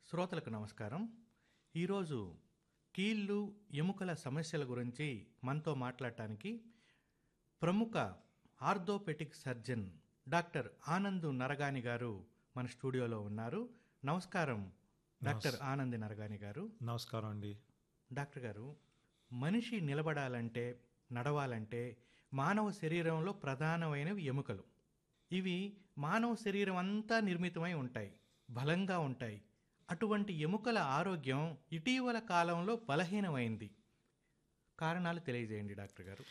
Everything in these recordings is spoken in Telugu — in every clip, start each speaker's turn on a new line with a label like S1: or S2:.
S1: శ్రోతలకు నమస్కారం ఈరోజు కీళ్ళు ఎముకల సమస్యల గురించి మనతో మాట్లాడటానికి ప్రముఖ orthopaedic surgeon doctor Anand Naragani గారు మన స్టూడియోలో ఉన్నారు నమస్కారం డాక్టర్ ఆనంద్ నరగాని గారు
S2: నమస్కారం అండి
S1: డాక్టర్ గారు మనిషి నిలబడాలంటే నడవాలంటే మానవ శరీరంలో ప్రధానమైనవి ఎముకలు ఇవి మానవ శరీరం అంతా నిర్మితమై ఉంటాయి బలంగా ఉంటాయి అటువంటి ఎముకల ఆరోగ్యం ఇటీవల కాలంలో బలహీనమైంది కారణాలు తెలియజేయండి డాక్టర్ గారు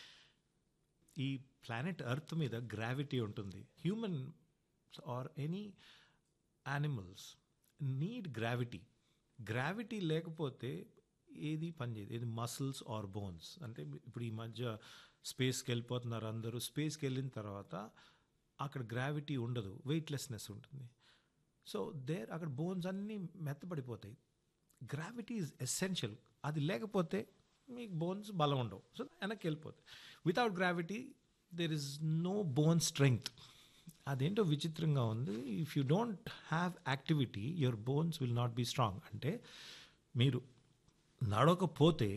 S2: ఈ ప్లానెట్ ఎర్త్ మీద గ్రావిటీ ఉంటుంది human are any animals need gravity gravity లేకపోతే ఏది పనిచేయదు ఏది మసిల్స్ ఆర్ బోన్స్ అంటే ఇప్పుడు ఈ మధ్య స్పేస్కి వెళ్ళిపోతున్నారు అందరూ స్పేస్కి వెళ్ళిన తర్వాత అక్కడ గ్రావిటీ ఉండదు వెయిట్లెస్నెస్ ఉంటుంది సో దేర్ అక్కడ బోన్స్ అన్నీ మెత్తబడిపోతాయి గ్రావిటీ ఈజ్ ఎసెన్షియల్ అది లేకపోతే మీకు బోన్స్ బలం ఉండవు సో వెనక్కి వెళ్ళిపోతాయి without gravity there is no bone strength అదేంటో విచిత్రంగా ఉంది if you don't have activity your bones will not be strong అంటే మీరు నడవకపోతే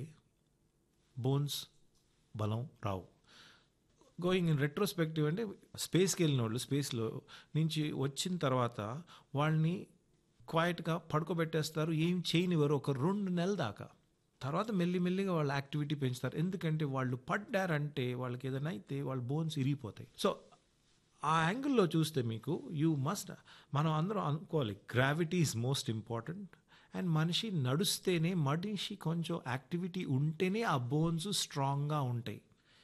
S2: బోన్స్ బలం రావు గోయింగ్ ఇన్ రెట్రోస్పెక్టివ్ అంటే స్పేస్కి వెళ్ళిన వాళ్ళు స్పేస్లో నుంచి వచ్చిన తర్వాత వాళ్ళని క్వైట్గా పడుకోబెట్టేస్తారు ఏం చేయనివ్వరు ఒక రెండు నెలల దాకా తర్వాత మెల్లిమెల్లిగా వాళ్ళ యాక్టివిటీ పెంచుతారు ఎందుకంటే వాళ్ళు పడ్డారంటే వాళ్ళకి ఏదైనా అయితే వాళ్ళ బోన్స్ ఇరిగిపోతాయి సో ఆ యాంగిల్లో చూస్తే మీకు యూ మస్ట్ మనం అందరం అనుకోవాలి gravity is most important and మనిషి నడుస్తేనే మనిషి కొంచెం యాక్టివిటీ ఉంటేనే ఆ బోన్స్ స్ట్రాంగ్గా ఉంటాయి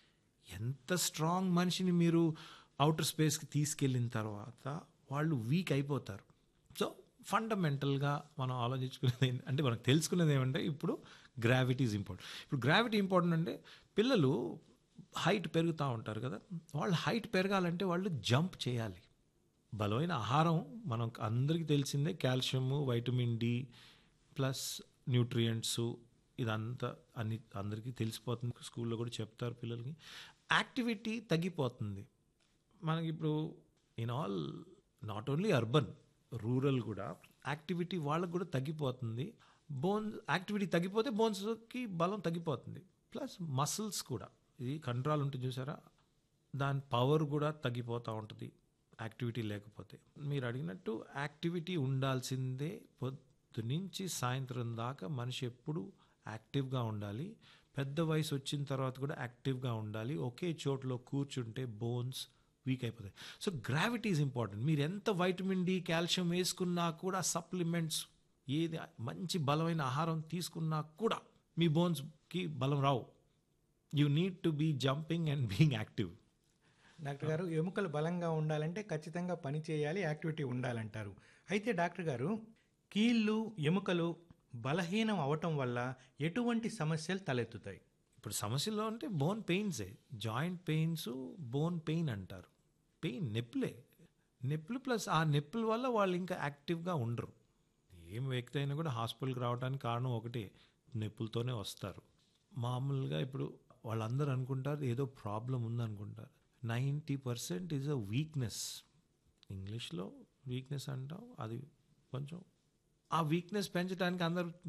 S2: ఎంత స్ట్రాంగ్ మనిషిని మీరు అవుటర్ స్పేస్కి తీసుకెళ్ళిన తర్వాత వాళ్ళు వీక్ అయిపోతారు సో ఫండమెంటల్గా మనం ఆలోచించుకునేది ఏంటి- అంటే మనకు తెలుసుకునేది ఏమంటే ఇప్పుడు గ్రావిటీ ఈజ్ ఇంపార్టెంట్ ఇప్పుడు గ్రావిటీ ఇంపార్టెంట్ అంటే పిల్లలు హైట్ పెరుగుతూ ఉంటారు కదా వాళ్ళు హైట్ పెరగాలంటే వాళ్ళు జంప్ చేయాలి బలమైన ఆహారం మనం అందరికీ తెలిసిందే calcium vitamin D plus nutrients ఇదంతా అన్ని అందరికీ తెలిసిపోతుంది స్కూల్లో కూడా చెప్తారు పిల్లలకి యాక్టివిటీ తగ్గిపోతుంది మనకి ఇప్పుడు in all not only urban rural కూడా యాక్టివిటీ వాళ్ళకు కూడా తగ్గిపోతుంది బోన్ యాక్టివిటీ తగ్గిపోతే బోన్స్కి బలం తగ్గిపోతుంది ప్లస్ మసిల్స్ కూడా ఇది కంట్రోల్ ఉంటుంది చూసారా దాని పవర్ కూడా తగ్గిపోతూ ఉంటుంది యాక్టివిటీ లేకపోతే మీరు అడిగినట్టు యాక్టివిటీ ఉండాల్సిందే పొద్దు నుంచి సాయంత్రం దాకా మనిషి ఎప్పుడు యాక్టివ్గా ఉండాలి పెద్ద వయసు వచ్చిన తర్వాత కూడా యాక్టివ్గా ఉండాలి ఒకే చోట్లో కూర్చుంటే బోన్స్ వీక్ అయిపోతాయి సో గ్రావిటీ ఈజ్ ఇంపార్టెంట్ మీరు ఎంత వైటమిన్ డి కాల్షియం వేసుకున్నా కూడా సప్లిమెంట్స్ ఏది మంచి బలమైన ఆహారం తీసుకున్నా కూడా మీ బోన్స్కి బలం రావు you need to be jumping and being active
S1: doctor గారు ఎముకలు బలంగా ఉండాలంటే ఖచ్చితంగా పని చేయాలి యాక్టివిటీ ఉండాలంటారు అయితే డాక్టర్ గారు కీళ్ళు ఎముకలు బలహీనం అవటం వల్ల ఎటువంటి సమస్యలు తలెత్తుతాయి
S2: ఇప్పుడు సమస్యలో అంటే బోన్ పెయిన్సే జాయింట్ పెయిన్స్ బోన్ పెయిన్ అంటారు పెయిన్ నొప్పులే నొప్పులు ప్లస్ ఆ నొప్పుల వల్ల వాళ్ళు ఇంకా యాక్టివ్గా ఉండరు ఏం వ్యక్తి అయినా కూడా హాస్పిటల్కి రావడానికి కారణం ఒకటే నొప్పులతోనే వస్తారు మామూలుగా ఇప్పుడు వాళ్ళందరూ అనుకుంటారు ఏదో ప్రాబ్లం ఉందనుకుంటారు ninety percent is a weakness ఇంగ్లీష్లో వీక్నెస్ అంటాం అది కొంచెం ఆ వీక్నెస్ పెంచడానికి అందరూ